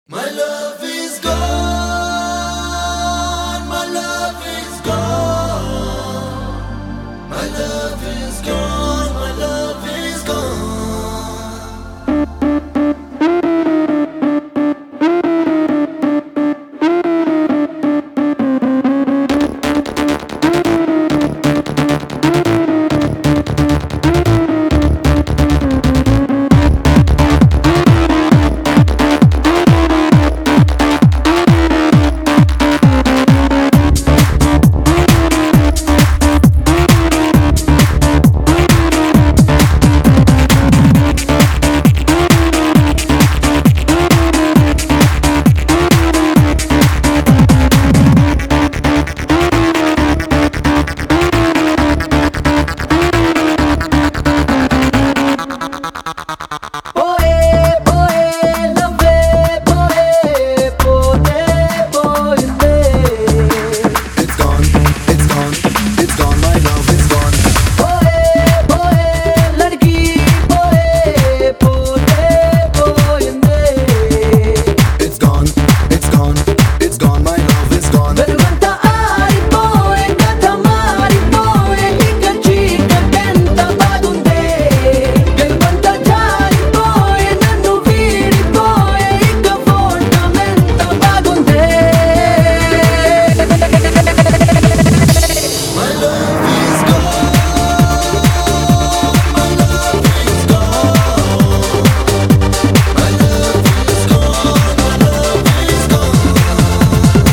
My love is gone. My love is gone. My love is gone. My love is gone. పోయే పోయే లవ్వే పోయే పోతే పోయిందే It's gone. It's gone. It's gone. My love is gone. పోయే పోయే లడ్కి పోయే పోతే పోయిందే It's gone. It's gone. It's gone. My love is gone. వెలుగంతా ఆరిపోయే కథ మారిపోయే ఇక చీకటెంత బాగుందే గెలుపంతా జారిపోయే నన్ను వీడిపోయే ఇక ఫోటమెంత బాగుందే My love is gone. My love is gone. My love is gone. My love is gone.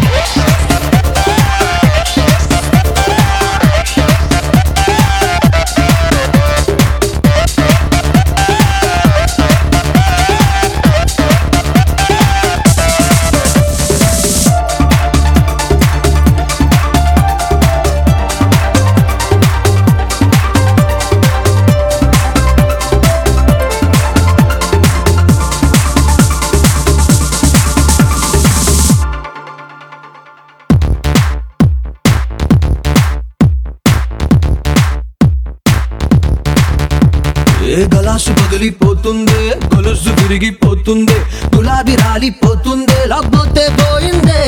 ఏ గలాసు పగిలిపోతుంది గొలుసు విరిగిపోతుంది గులాబీ రాలిపోతుంది లేకపోతే పోయిందే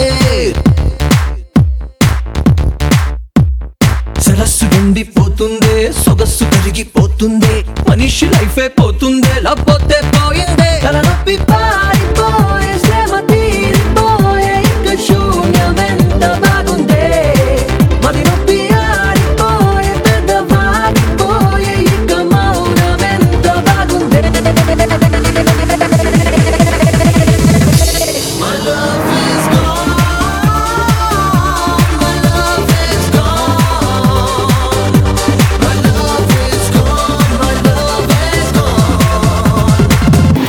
సరస్సు ఎండిపోతుంది సొగస్సు కరిగిపోతుంది మనిషి లైఫే పోతుంది లేకపోతే పోయిందే తలనొప్పి పారిపోయే శ్రమ తీరిపోయే ఇక శూన్యమెంత బాగుందే మరి నొప్పి ఆరిపోయే పెద్ద వాడిపోయే ఇక మౌనమెంత బాగుందే My love is gone. My love is gone. My love is gone. My love is gone.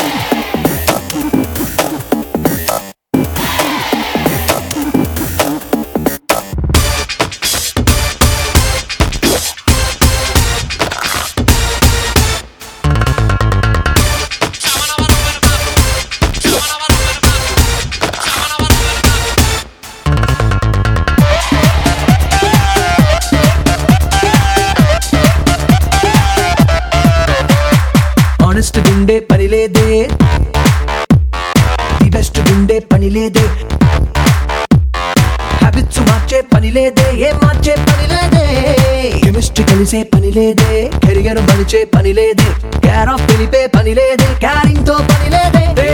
Honest గుండే పని లేదే ది బెస్ట్ గుండే పని లేదే హ్యాబిట్స్ మార్చే పని లేదే ఏం మార్చే పని లేదే కెమిస్ట్రీ కలిసే పని లేదే కెరియర్ మలిచే పని లేదే కేర్ ఆఫ్ తెలిపే పని లేదే క్యారింగ్ తో పని లేదే